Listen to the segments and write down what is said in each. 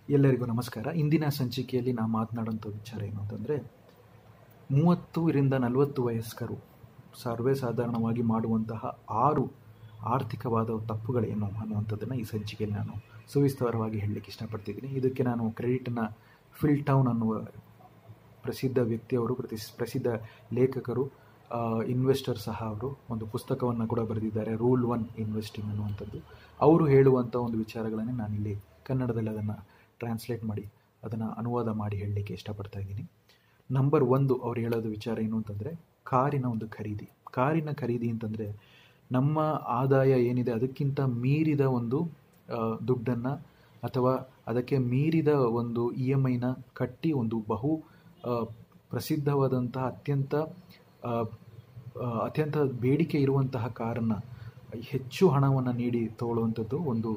ಎಲ್ಲರಿಗೂ ನಮಸ್ಕಾರ ಇಂದಿನ ಸಂಚಿಕೆಯಲ್ಲಿ ನಾವು ಮಾತನಾಡುವಂಥ ವಿಚಾರ ಏನು ಅಂತಂದರೆ ಮೂವತ್ತರಿಂದ ನಲವತ್ತು ವಯಸ್ಕರು ಸರ್ವೇ ಸಾಧಾರಣವಾಗಿ ಮಾಡುವಂತಹ ಆರು ಆರ್ಥಿಕವಾದ ತಪ್ಪುಗಳೇನು ಅನ್ನುವಂಥದ್ದನ್ನು ಈ ಸಂಚಿಕೆಯಲ್ಲಿ ನಾನು ಸುವಿಸ್ತಾರವಾಗಿ ಹೇಳಲಿಕ್ಕೆ ಇಷ್ಟಪಡ್ತಿದ್ದೀನಿ ಇದಕ್ಕೆ ನಾನು ಕ್ರೆಡಿಟನ್ನು ಫಿಲ್ ಟೌನ್ ಅನ್ನುವ ಪ್ರಸಿದ್ಧ ವ್ಯಕ್ತಿಯವರು ಪ್ರತಿ ಪ್ರಸಿದ್ಧ ಲೇಖಕರು ಇನ್ವೆಸ್ಟರ್ ಸಹ ಅವರು ಒಂದು ಪುಸ್ತಕವನ್ನು ಕೂಡ ಬರೆದಿದ್ದಾರೆ ರೂಲ್ ಒನ್ ಇನ್ವೆಸ್ಟಿಂಗ್ ಅನ್ನುವಂಥದ್ದು ಅವರು ಹೇಳುವಂಥ ಒಂದು ವಿಚಾರಗಳನ್ನೇ ನಾನಿಲ್ಲಿ ಕನ್ನಡದಲ್ಲಿ ಅದನ್ನು ಟ್ರಾನ್ಸ್ಲೇಟ್ ಮಾಡಿ ಅದನ್ನು ಅನುವಾದ ಮಾಡಿ ಹೇಳಲಿಕ್ಕೆ ಇಷ್ಟಪಡ್ತಾ ಇದ್ದೀನಿ ನಂಬರ್ ಒಂದು ಅವ್ರು ಹೇಳೋದು ವಿಚಾರ ಏನು ಅಂತಂದರೆ ಕಾರಿನ ಒಂದು ಖರೀದಿ ಕಾರಿನ ಖರೀದಿ ಅಂತಂದರೆ ನಮ್ಮ ಆದಾಯ ಏನಿದೆ ಅದಕ್ಕಿಂತ ಮೀರಿದ ಒಂದು ದುಡ್ಡನ್ನು ಅಥವಾ ಅದಕ್ಕೆ ಮೀರಿದ ಒಂದು ಇ ಎಮ್ ಐನ ಕಟ್ಟಿ ಒಂದು ಬಹು ಪ್ರಸಿದ್ಧವಾದಂತಹ ಅತ್ಯಂತ ಅತ್ಯಂತ ಬೇಡಿಕೆ ಇರುವಂತಹ ಕಾರನ್ನು ಹೆಚ್ಚು ಹಣವನ್ನು ನೀಡಿ ತಗೊಳ್ಳುವಂಥದ್ದು ಒಂದು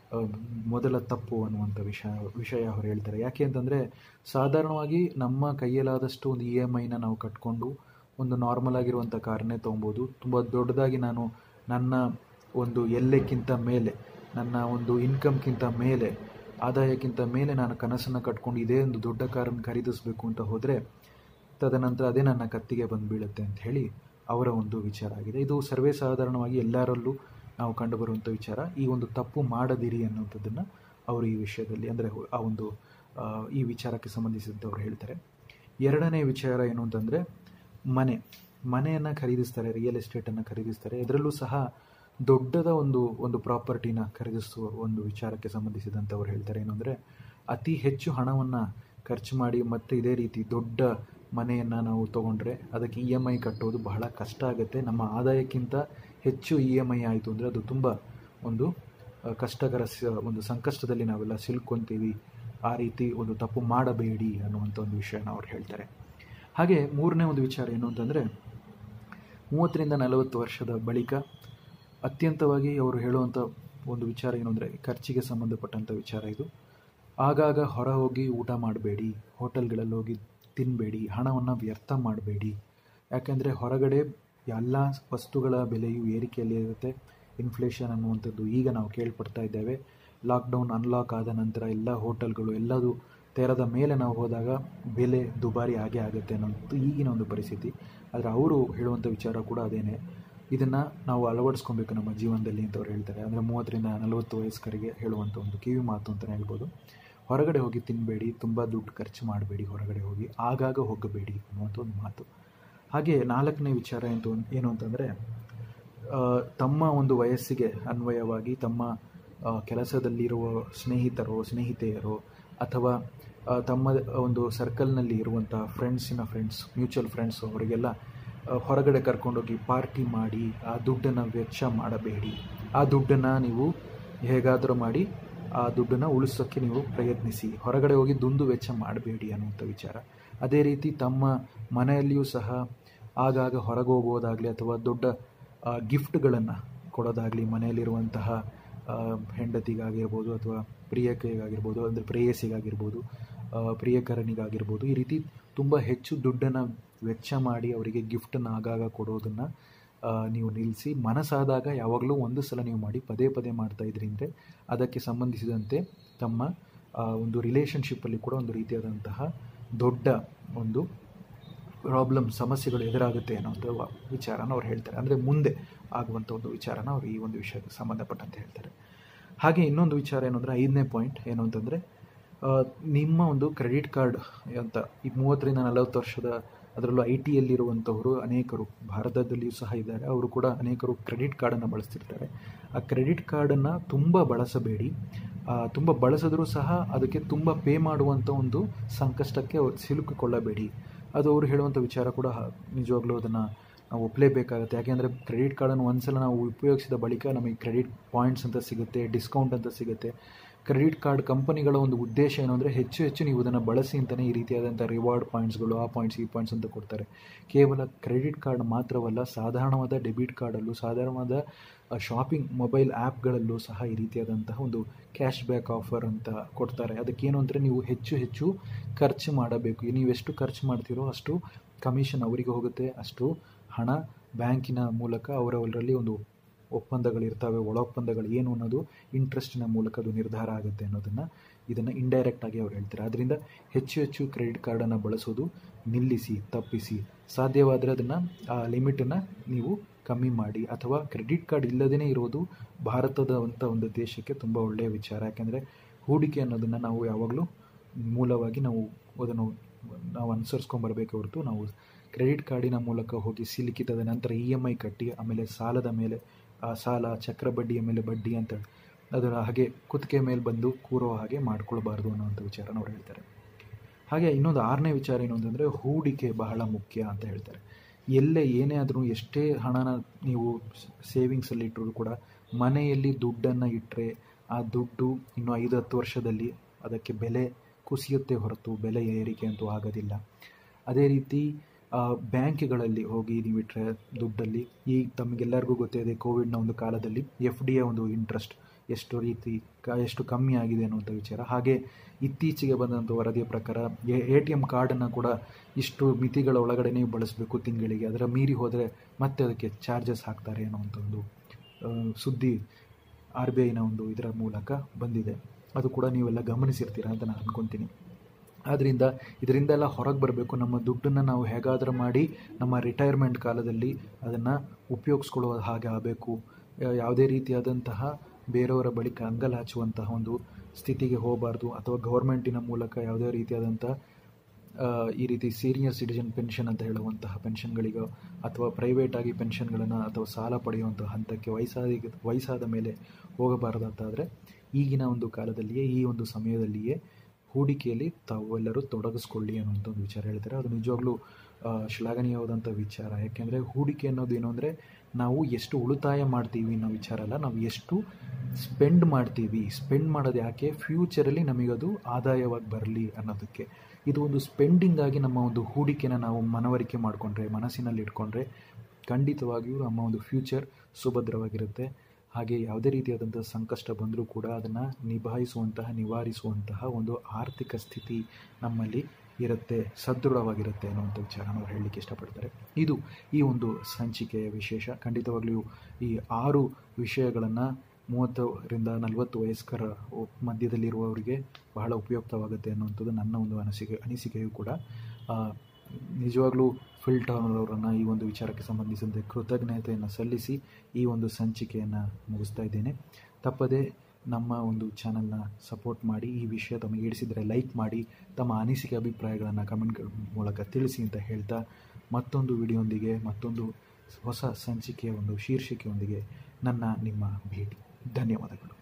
ಮೊದಲ ತಪ್ಪು ಅನ್ನುವಂಥ ವಿಷಯ ವಿಷಯ ಅವರು ಹೇಳ್ತಾರೆ ಯಾಕೆ ಅಂತಂದರೆ ಸಾಧಾರಣವಾಗಿ ನಮ್ಮ ಕೈಯಲ್ಲಾದಷ್ಟು ಒಂದು ಇ ಎಮ್ ಐನ ನಾವು ಕಟ್ಕೊಂಡು ಒಂದು ನಾರ್ಮಲ್ ಆಗಿರುವಂಥ ಕಾರನ್ನೇ ತೊಗೊಬೋದು ತುಂಬ ದೊಡ್ಡದಾಗಿ ನಾನು ನನ್ನ ಒಂದು ಎಲ್ಲಕ್ಕಿಂತ ಮೇಲೆ ನನ್ನ ಒಂದು ಇನ್ಕಮ್ಗಿಂತ ಮೇಲೆ ಆದಾಯಕ್ಕಿಂತ ಮೇಲೆ ನಾನು ಕನಸನ್ನು ಕಟ್ಕೊಂಡು ಇದೇ ಒಂದು ದೊಡ್ಡ ಕಾರನ್ನು ಖರೀದಿಸಬೇಕು ಅಂತ ಹೋದರೆ ತದನಂತರ ಅದೇ ನನ್ನ ಕತ್ತಿಗೆ ಬಂದು ಬೀಳುತ್ತೆ ಅಂತ ಹೇಳಿ ಅವರ ಒಂದು ವಿಚಾರ ಆಗಿದೆ ಇದು ಸರ್ವೇ ಸಾಧಾರಣವಾಗಿ ಎಲ್ಲರಲ್ಲೂ ನಾವು ಕಂಡುಬರುವಂಥ ವಿಚಾರ ಈ ಒಂದು ತಪ್ಪು ಮಾಡದಿರಿ ಅನ್ನುವಂಥದ್ದನ್ನು ಅವರು ಈ ವಿಷಯದಲ್ಲಿ ಅಂದರೆ ಆ ಒಂದು ಈ ವಿಚಾರಕ್ಕೆ ಸಂಬಂಧಿಸಿದಂತೆ ಅವರು ಹೇಳ್ತಾರೆ ಎರಡನೇ ವಿಚಾರ ಏನು ಅಂತಂದರೆ ಮನೆ ಮನೆಯನ್ನು ಖರೀದಿಸ್ತಾರೆ ರಿಯಲ್ ಎಸ್ಟೇಟನ್ನು ಖರೀದಿಸ್ತಾರೆ ಇದರಲ್ಲೂ ಸಹ ದೊಡ್ಡದ ಒಂದು ಒಂದು ಪ್ರಾಪರ್ಟಿನ ಖರೀದಿಸುವ ಒಂದು ವಿಚಾರಕ್ಕೆ ಸಂಬಂಧಿಸಿದಂತೆ ಅವರು ಹೇಳ್ತಾರೆ ಏನು ಅಂದರೆ ಅತಿ ಹೆಚ್ಚು ಹಣವನ್ನು ಖರ್ಚು ಮಾಡಿ ಮತ್ತೆ ಇದೇ ರೀತಿ ದೊಡ್ಡ ಮನೆಯನ್ನು ನಾವು ತೊಗೊಂಡ್ರೆ ಅದಕ್ಕೆ ಇ ಎಮ್ ಐ ಕಟ್ಟೋದು ಬಹಳ ಕಷ್ಟ ಆಗುತ್ತೆ ನಮ್ಮ ಆದಾಯಕ್ಕಿಂತ ಹೆಚ್ಚು ಇ ಎಮ್ ಐ ಆಯಿತು ಅಂದರೆ ಅದು ತುಂಬ ಒಂದು ಕಷ್ಟಕರ ಒಂದು ಸಂಕಷ್ಟದಲ್ಲಿ ನಾವೆಲ್ಲ ಸಿಲ್ಕೊಂತೀವಿ ಆ ರೀತಿ ಒಂದು ತಪ್ಪು ಮಾಡಬೇಡಿ ಅನ್ನುವಂಥ ಒಂದು ವಿಷಯನ ಅವ್ರು ಹೇಳ್ತಾರೆ ಹಾಗೆ ಮೂರನೇ ಒಂದು ವಿಚಾರ ಏನು ಅಂತಂದರೆ ಮೂವತ್ತರಿಂದ ನಲವತ್ತು ವರ್ಷದ ಬಳಿಕ ಅತ್ಯಂತವಾಗಿ ಅವರು ಹೇಳುವಂಥ ಒಂದು ವಿಚಾರ ಏನು ಅಂದರೆ ಖರ್ಚಿಗೆ ಸಂಬಂಧಪಟ್ಟಂಥ ವಿಚಾರ ಇದು ಆಗಾಗ ಹೊರ ಹೋಗಿ ಊಟ ಮಾಡಬೇಡಿ ಹೋಟೆಲ್ಗಳಲ್ಲಿ ಹೋಗಿ ತಿನ್ನಬೇಡಿ ಹಣವನ್ನು ವ್ಯರ್ಥ ಮಾಡಬೇಡಿ ಯಾಕೆಂದರೆ ಹೊರಗಡೆ ಎಲ್ಲ ವಸ್ತುಗಳ ಬೆಲೆಯು ಏರಿಕೆಯಲ್ಲಿ ಇರುತ್ತೆ ಇನ್ಫ್ಲೇಷನ್ ಅನ್ನುವಂಥದ್ದು ಈಗ ನಾವು ಕೇಳ್ಪಡ್ತಾ ಇದ್ದೇವೆ ಲಾಕ್ಡೌನ್ ಅನ್ಲಾಕ್ ಆದ ನಂತರ ಎಲ್ಲ ಹೋಟೆಲ್ಗಳು ಎಲ್ಲದು ತೆರೆದ ಮೇಲೆ ನಾವು ಹೋದಾಗ ಬೆಲೆ ದುಬಾರಿ ಆಗೇ ಆಗುತ್ತೆ ಅನ್ನೋದು ಈಗಿನ ಒಂದು ಪರಿಸ್ಥಿತಿ ಆದರೆ ಅವರು ಹೇಳುವಂಥ ವಿಚಾರ ಕೂಡ ಅದೇನೆ ಇದನ್ನು ನಾವು ಅಳವಡಿಸ್ಕೊಬೇಕು ನಮ್ಮ ಜೀವನದಲ್ಲಿ ಅಂತ ಅವ್ರು ಹೇಳ್ತಾರೆ ಅಂದರೆ ಮೂವತ್ತರಿಂದ ನಲವತ್ತು ವಯಸ್ಕರಿಗೆ ಹೇಳುವಂಥ ಒಂದು ಕಿವಿ ಮಾತು ಅಂತಲೇ ಹೇಳ್ಬೋದು ಹೊರಗಡೆ ಹೋಗಿ ತಿನ್ನಬೇಡಿ ತುಂಬ ದುಡ್ಡು ಖರ್ಚು ಮಾಡಬೇಡಿ ಹೊರಗಡೆ ಹೋಗಿ ಆಗಾಗ ಹೋಗಬೇಡಿ ಅನ್ನುವಂಥ ಒಂದು ಮಾತು ಹಾಗೆ ನಾಲ್ಕನೇ ವಿಚಾರ ಎಂತ ಏನು ಅಂತಂದರೆ ತಮ್ಮ ಒಂದು ವಯಸ್ಸಿಗೆ ಅನ್ವಯವಾಗಿ ತಮ್ಮ ಕೆಲಸದಲ್ಲಿರುವ ಸ್ನೇಹಿತರು ಸ್ನೇಹಿತೆಯರು ಅಥವಾ ತಮ್ಮ ಒಂದು ಸರ್ಕಲ್ನಲ್ಲಿ ಇರುವಂಥ ಫ್ರೆಂಡ್ಸಿನ ಫ್ರೆಂಡ್ಸ್ ಮ್ಯೂಚುವಲ್ ಫ್ರೆಂಡ್ಸ್ ಅವರಿಗೆಲ್ಲ ಹೊರಗಡೆ ಕರ್ಕೊಂಡೋಗಿ ಪಾರ್ಟಿ ಮಾಡಿ ಆ ದುಡ್ಡನ್ನು ವೆಚ್ಚ ಮಾಡಬೇಡಿ ಆ ದುಡ್ಡನ್ನು ನೀವು ಹೇಗಾದರೂ ಮಾಡಿ ಆ ದುಡ್ಡನ್ನು ಉಳಿಸೋಕ್ಕೆ ನೀವು ಪ್ರಯತ್ನಿಸಿ ಹೊರಗಡೆ ಹೋಗಿ ದುಂದು ವೆಚ್ಚ ಮಾಡಬೇಡಿ ಅನ್ನುವಂಥ ವಿಚಾರ ಅದೇ ರೀತಿ ತಮ್ಮ ಮನೆಯಲ್ಲಿಯೂ ಸಹ ಆಗಾಗ ಹೊರಗೆ ಹೋಗೋದಾಗಲಿ ಅಥವಾ ದೊಡ್ಡ ಗಿಫ್ಟ್ಗಳನ್ನು ಕೊಡೋದಾಗಲಿ ಮನೆಯಲ್ಲಿರುವಂತಹ ಹೆಂಡತಿಗಾಗಿರ್ಬೋದು ಅಥವಾ ಪ್ರಿಯಕಿಗಾಗಿರ್ಬೋದು ಅಂದರೆ ಪ್ರೇಯಸಿಗಾಗಿರ್ಬೋದು ಪ್ರಿಯಕರನಿಗಾಗಿರ್ಬೋದು ಈ ರೀತಿ ತುಂಬ ಹೆಚ್ಚು ದುಡ್ಡನ್ನು ವೆಚ್ಚ ಮಾಡಿ ಅವರಿಗೆ ಗಿಫ್ಟನ್ನು ಆಗಾಗ ಕೊಡೋದನ್ನು ನೀವು ನಿಲ್ಲಿಸಿ ಮನಸ್ಸಾದಾಗ ಯಾವಾಗಲೂ ಒಂದು ಸಲ ನೀವು ಮಾಡಿ ಪದೇ ಪದೇ ಮಾಡ್ತಾ ಇದ್ರಿ ಅಂದರೆ ಅದಕ್ಕೆ ಸಂಬಂಧಿಸಿದಂತೆ ತಮ್ಮ ಒಂದು ರಿಲೇಷನ್ಶಿಪ್ಪಲ್ಲಿ ಕೂಡ ಒಂದು ರೀತಿಯಾದಂತಹ ದೊಡ್ಡ ಒಂದು ಪ್ರಾಬ್ಲಮ್ ಸಮಸ್ಯೆಗಳು ಎದುರಾಗುತ್ತೆ ಅನ್ನೋಂಥ ವಿಚಾರನ ಅವ್ರು ಹೇಳ್ತಾರೆ ಅಂದರೆ ಮುಂದೆ ಆಗುವಂಥ ಒಂದು ವಿಚಾರನ ಅವರು ಈ ಒಂದು ವಿಷಯಕ್ಕೆ ಸಂಬಂಧಪಟ್ಟಂತೆ ಹೇಳ್ತಾರೆ ಹಾಗೆ ಇನ್ನೊಂದು ವಿಚಾರ ಏನು ಅಂದರೆ ಐದನೇ ಪಾಯಿಂಟ್ ಏನು ಅಂತಂದರೆ ನಿಮ್ಮ ಒಂದು ಕ್ರೆಡಿಟ್ ಕಾರ್ಡ್ ಅಂತ ಈ ಮೂವತ್ತರಿಂದ ನಲವತ್ತು ವರ್ಷದ ಅದರಲ್ಲೂ ಐ ಟಿಯಲ್ಲಿರುವಂಥವರು ಅನೇಕರು ಭಾರತದಲ್ಲಿಯೂ ಸಹ ಇದ್ದಾರೆ ಅವರು ಕೂಡ ಅನೇಕರು ಕ್ರೆಡಿಟ್ ಕಾರ್ಡನ್ನು ಬಳಸ್ತಿರ್ತಾರೆ ಆ ಕ್ರೆಡಿಟ್ ಕಾರ್ಡನ್ನು ತುಂಬ ಬಳಸಬೇಡಿ ತುಂಬ ಬಳಸಿದ್ರೂ ಸಹ ಅದಕ್ಕೆ ತುಂಬ ಪೇ ಮಾಡುವಂಥ ಒಂದು ಸಂಕಷ್ಟಕ್ಕೆ ಸಿಲುಕಿಕೊಳ್ಳಬೇಡಿ ಅದು ಅವರು ಹೇಳುವಂಥ ವಿಚಾರ ಕೂಡ ನಿಜವಾಗ್ಲೂ ಅದನ್ನು ನಾವು ಒಪ್ಪಲೇಬೇಕಾಗುತ್ತೆ ಯಾಕೆಂದರೆ ಕ್ರೆಡಿಟ್ ಕಾರ್ಡನ್ನು ಒಂದು ಸಲ ನಾವು ಉಪಯೋಗಿಸಿದ ಬಳಿಕ ನಮಗೆ ಕ್ರೆಡಿಟ್ ಪಾಯಿಂಟ್ಸ್ ಅಂತ ಸಿಗುತ್ತೆ ಡಿಸ್ಕೌಂಟ್ ಅಂತ ಸಿಗುತ್ತೆ ಕ್ರೆಡಿಟ್ ಕಾರ್ಡ್ ಕಂಪನಿಗಳ ಒಂದು ಉದ್ದೇಶ ಏನು ಅಂದರೆ ಹೆಚ್ಚು ಹೆಚ್ಚು ನೀವು ಅದನ್ನು ಬಳಸಿ ಅಂತಲೇ ಈ ರೀತಿಯಾದಂಥ ರಿವಾರ್ಡ್ ಪಾಯಿಂಟ್ಸ್ಗಳು ಆ ಪಾಯಿಂಟ್ಸ್ ಈ ಪಾಯಿಂಟ್ಸ್ ಅಂತ ಕೊಡ್ತಾರೆ ಕೇವಲ ಕ್ರೆಡಿಟ್ ಕಾರ್ಡ್ ಮಾತ್ರವಲ್ಲ ಸಾಧಾರಣವಾದ ಡೆಬಿಟ್ ಕಾರ್ಡಲ್ಲೂ ಸಾಧಾರಣವಾದ ಶಾಪಿಂಗ್ ಮೊಬೈಲ್ ಆ್ಯಪ್ಗಳಲ್ಲೂ ಸಹ ಈ ರೀತಿಯಾದಂತಹ ಒಂದು ಕ್ಯಾಶ್ ಬ್ಯಾಕ್ ಆಫರ್ ಅಂತ ಕೊಡ್ತಾರೆ ಅದಕ್ಕೇನು ಅಂದರೆ ನೀವು ಹೆಚ್ಚು ಹೆಚ್ಚು ಖರ್ಚು ಮಾಡಬೇಕು ನೀವು ಎಷ್ಟು ಖರ್ಚು ಮಾಡ್ತೀರೋ ಅಷ್ಟು ಕಮಿಷನ್ ಅವರಿಗೆ ಹೋಗುತ್ತೆ ಅಷ್ಟು ಹಣ ಬ್ಯಾಂಕಿನ ಮೂಲಕ ಅವರವರಲ್ಲಿ ಒಂದು ಒಪ್ಪಂದಗಳಿರ್ತವೆ ಒಳ ಒಪ್ಪಂದಗಳು ಏನು ಅನ್ನೋದು ಇಂಟ್ರೆಸ್ಟಿನ ಮೂಲಕ ಅದು ನಿರ್ಧಾರ ಆಗುತ್ತೆ ಅನ್ನೋದನ್ನು ಇದನ್ನು ಇಂಡೈರೆಕ್ಟ್ ಆಗಿ ಅವ್ರು ಹೇಳ್ತಾರೆ ಆದ್ದರಿಂದ ಹೆಚ್ಚು ಹೆಚ್ಚು ಕ್ರೆಡಿಟ್ ಕಾರ್ಡನ್ನು ಬಳಸೋದು ನಿಲ್ಲಿಸಿ ತಪ್ಪಿಸಿ ಸಾಧ್ಯವಾದರೆ ಅದನ್ನು ಆ ಲಿಮಿಟನ್ನು ನೀವು ಕಮ್ಮಿ ಮಾಡಿ ಅಥವಾ ಕ್ರೆಡಿಟ್ ಕಾರ್ಡ್ ಇಲ್ಲದೇ ಇರೋದು ಭಾರತದ ಅಂತ ಒಂದು ದೇಶಕ್ಕೆ ತುಂಬ ಒಳ್ಳೆಯ ವಿಚಾರ ಯಾಕೆಂದರೆ ಹೂಡಿಕೆ ಅನ್ನೋದನ್ನು ನಾವು ಯಾವಾಗಲೂ ಮೂಲವಾಗಿ ನಾವು ಅದನ್ನು ನಾವು ಅನುಸರಿಸ್ಕೊಂಬರ್ಬೇಕು ಹೊರತು ನಾವು ಕ್ರೆಡಿಟ್ ಕಾರ್ಡಿನ ಮೂಲಕ ಹೋಗಿ ಸಿಲುಕಿತದ ನಂತರ ಇ ಎಮ್ ಐ ಕಟ್ಟಿ ಆಮೇಲೆ ಸಾಲದ ಮೇಲೆ ಆ ಸಾಲ ಚಕ್ರ ಬಡ್ಡಿಯ ಮೇಲೆ ಬಡ್ಡಿ ಅಂತ ಅದರ ಹಾಗೆ ಕುತ್ತಿಗೆ ಮೇಲೆ ಬಂದು ಕೂರೋ ಹಾಗೆ ಮಾಡ್ಕೊಳ್ಬಾರ್ದು ಅನ್ನೋವಂಥ ವಿಚಾರನ ಅವ್ರು ಹೇಳ್ತಾರೆ ಹಾಗೆ ಇನ್ನೊಂದು ಆರನೇ ವಿಚಾರ ಏನು ಅಂತಂದರೆ ಹೂಡಿಕೆ ಬಹಳ ಮುಖ್ಯ ಅಂತ ಹೇಳ್ತಾರೆ ಎಲ್ಲೇ ಏನೇ ಆದರೂ ಎಷ್ಟೇ ಹಣನ ನೀವು ಸೇವಿಂಗ್ಸಲ್ಲಿ ಇಟ್ಟರೂ ಕೂಡ ಮನೆಯಲ್ಲಿ ದುಡ್ಡನ್ನು ಇಟ್ಟರೆ ಆ ದುಡ್ಡು ಇನ್ನು ಐದು ಹತ್ತು ವರ್ಷದಲ್ಲಿ ಅದಕ್ಕೆ ಬೆಲೆ ಕುಸಿಯುತ್ತೆ ಹೊರತು ಬೆಲೆ ಏರಿಕೆ ಅಂತೂ ಆಗೋದಿಲ್ಲ ಅದೇ ರೀತಿ ಬ್ಯಾಂಕ್ಗಳಲ್ಲಿ ಹೋಗಿ ನೀವು ಇಟ್ಟರೆ ದುಡ್ಡಲ್ಲಿ ಈ ತಮಗೆಲ್ಲರಿಗೂ ಗೊತ್ತಿದೆ ಕೋವಿಡ್ನ ಒಂದು ಕಾಲದಲ್ಲಿ ಎಫ್ ಡಿಯ ಒಂದು ಇಂಟ್ರೆಸ್ಟ್ ಎಷ್ಟು ರೀತಿ ಕ ಎಷ್ಟು ಕಮ್ಮಿ ಆಗಿದೆ ಅನ್ನುವಂಥ ವಿಚಾರ ಹಾಗೆ ಇತ್ತೀಚೆಗೆ ಬಂದಂಥ ವರದಿಯ ಪ್ರಕಾರ ಎ ಟಿ ಎಮ್ ಕಾರ್ಡನ್ನು ಕೂಡ ಇಷ್ಟು ಮಿತಿಗಳ ಒಳಗಡೆ ನೀವು ಬಳಸಬೇಕು ತಿಂಗಳಿಗೆ ಅದರ ಮೀರಿ ಹೋದರೆ ಮತ್ತೆ ಅದಕ್ಕೆ ಚಾರ್ಜಸ್ ಹಾಕ್ತಾರೆ ಅನ್ನೋವಂಥ ಒಂದು ಸುದ್ದಿ ಆರ್ ಬಿ ಐನ ಒಂದು ಇದರ ಮೂಲಕ ಬಂದಿದೆ ಅದು ಕೂಡ ನೀವೆಲ್ಲ ಗಮನಿಸಿರ್ತೀರ ಅಂತ ನಾನು ಅಂದ್ಕೊತೀನಿ ಆದ್ದರಿಂದ ಇದರಿಂದೆಲ್ಲ ಹೊರಗೆ ಬರಬೇಕು ನಮ್ಮ ದುಡ್ಡನ್ನು ನಾವು ಹೇಗಾದರೂ ಮಾಡಿ ನಮ್ಮ ರಿಟೈರ್ಮೆಂಟ್ ಕಾಲದಲ್ಲಿ ಅದನ್ನು ಉಪಯೋಗಿಸ್ಕೊಳ್ಳೋ ಹಾಗೆ ಆಗಬೇಕು ಯಾವುದೇ ರೀತಿಯಾದಂತಹ ಬೇರೆಯವರ ಬಳಿಕ ಅಂಗಲಾಚುವಂತಹ ಒಂದು ಸ್ಥಿತಿಗೆ ಹೋಗಬಾರ್ದು ಅಥವಾ ಗೌರ್ಮೆಂಟಿನ ಮೂಲಕ ಯಾವುದೇ ರೀತಿಯಾದಂಥ ಈ ರೀತಿ ಸೀನಿಯರ್ ಸಿಟಿಜನ್ ಪೆನ್ಷನ್ ಅಂತ ಹೇಳುವಂತಹ ಪೆನ್ಷನ್ಗಳಿಗೋ ಅಥವಾ ಪ್ರೈವೇಟಾಗಿ ಪೆನ್ಷನ್ಗಳನ್ನು ಅಥವಾ ಸಾಲ ಪಡೆಯುವಂಥ ಹಂತಕ್ಕೆ ವಯಸ್ಸಾದ ವಯಸ್ಸಾದ ಮೇಲೆ ಹೋಗಬಾರದಂತಾದರೆ ಈಗಿನ ಒಂದು ಕಾಲದಲ್ಲಿಯೇ ಈ ಒಂದು ಸಮಯದಲ್ಲಿಯೇ ಹೂಡಿಕೆಯಲ್ಲಿ ತಾವೆಲ್ಲರೂ ತೊಡಗಿಸ್ಕೊಳ್ಳಿ ಅನ್ನುವಂಥ ಒಂದು ವಿಚಾರ ಹೇಳ್ತಾರೆ ಅದು ನಿಜವಾಗ್ಲೂ ಶ್ಲಾಘನೀಯವಾದಂಥ ವಿಚಾರ ಯಾಕೆಂದರೆ ಹೂಡಿಕೆ ಅನ್ನೋದು ಏನು ಅಂದರೆ ನಾವು ಎಷ್ಟು ಉಳಿತಾಯ ಮಾಡ್ತೀವಿ ಅನ್ನೋ ವಿಚಾರ ಅಲ್ಲ ನಾವು ಎಷ್ಟು ಸ್ಪೆಂಡ್ ಮಾಡ್ತೀವಿ ಸ್ಪೆಂಡ್ ಮಾಡೋದು ಯಾಕೆ ಫ್ಯೂಚರಲ್ಲಿ ನಮಗದು ಆದಾಯವಾಗಿ ಬರಲಿ ಅನ್ನೋದಕ್ಕೆ ಇದು ಒಂದು ಸ್ಪೆಂಡಿಂಗ್ ಆಗಿ ನಮ್ಮ ಒಂದು ಹೂಡಿಕೆನ ನಾವು ಮನವರಿಕೆ ಮಾಡಿಕೊಂಡ್ರೆ ಮನಸ್ಸಿನಲ್ಲಿ ಇಟ್ಕೊಂಡ್ರೆ ಖಂಡಿತವಾಗಿಯೂ ನಮ್ಮ ಒಂದು ಫ್ಯೂಚರ್ ಸುಭದ್ರವಾಗಿರುತ್ತೆ ಹಾಗೆ ಯಾವುದೇ ರೀತಿಯಾದಂಥ ಸಂಕಷ್ಟ ಬಂದರೂ ಕೂಡ ಅದನ್ನು ನಿಭಾಯಿಸುವಂತಹ ನಿವಾರಿಸುವಂತಹ ಒಂದು ಆರ್ಥಿಕ ಸ್ಥಿತಿ ನಮ್ಮಲ್ಲಿ ಇರುತ್ತೆ ಸದೃಢವಾಗಿರುತ್ತೆ ಅನ್ನುವಂಥ ವಿಚಾರನ ಅವ್ರು ಹೇಳಲಿಕ್ಕೆ ಇಷ್ಟಪಡ್ತಾರೆ ಇದು ಈ ಒಂದು ಸಂಚಿಕೆಯ ವಿಶೇಷ ಖಂಡಿತವಾಗ್ಲೂ ಈ ಆರು ವಿಷಯಗಳನ್ನು ಮೂವತ್ತರಿಂದ ನಲವತ್ತು ವಯಸ್ಕರ ಮಧ್ಯದಲ್ಲಿರುವವರಿಗೆ ಬಹಳ ಉಪಯುಕ್ತವಾಗುತ್ತೆ ಅನ್ನುವಂಥದ್ದು ನನ್ನ ಒಂದು ಅನಿಸಿಕೆ ಅನಿಸಿಕೆಯೂ ಕೂಡ ನಿಜವಾಗ್ಲೂ ಫಿಲ್ಟರ್ ಅವರನ್ನು ಈ ಒಂದು ವಿಚಾರಕ್ಕೆ ಸಂಬಂಧಿಸಿದಂತೆ ಕೃತಜ್ಞತೆಯನ್ನು ಸಲ್ಲಿಸಿ ಈ ಒಂದು ಸಂಚಿಕೆಯನ್ನು ಮುಗಿಸ್ತಾ ಇದ್ದೇನೆ ತಪ್ಪದೇ ನಮ್ಮ ಒಂದು ಚಾನಲ್ನ ಸಪೋರ್ಟ್ ಮಾಡಿ ಈ ವಿಷಯ ತಮಗೆ ಹಿಡಿಸಿದರೆ ಲೈಕ್ ಮಾಡಿ ತಮ್ಮ ಅನಿಸಿಕೆ ಅಭಿಪ್ರಾಯಗಳನ್ನು ಕಮೆಂಟ್ಗಳ ಮೂಲಕ ತಿಳಿಸಿ ಅಂತ ಹೇಳ್ತಾ ಮತ್ತೊಂದು ವಿಡಿಯೋಂದಿಗೆ ಮತ್ತೊಂದು ಹೊಸ ಸಂಚಿಕೆಯ ಒಂದು ಶೀರ್ಷಿಕೆಯೊಂದಿಗೆ ನನ್ನ ನಿಮ್ಮ ಭೇಟಿ ಧನ್ಯವಾದಗಳು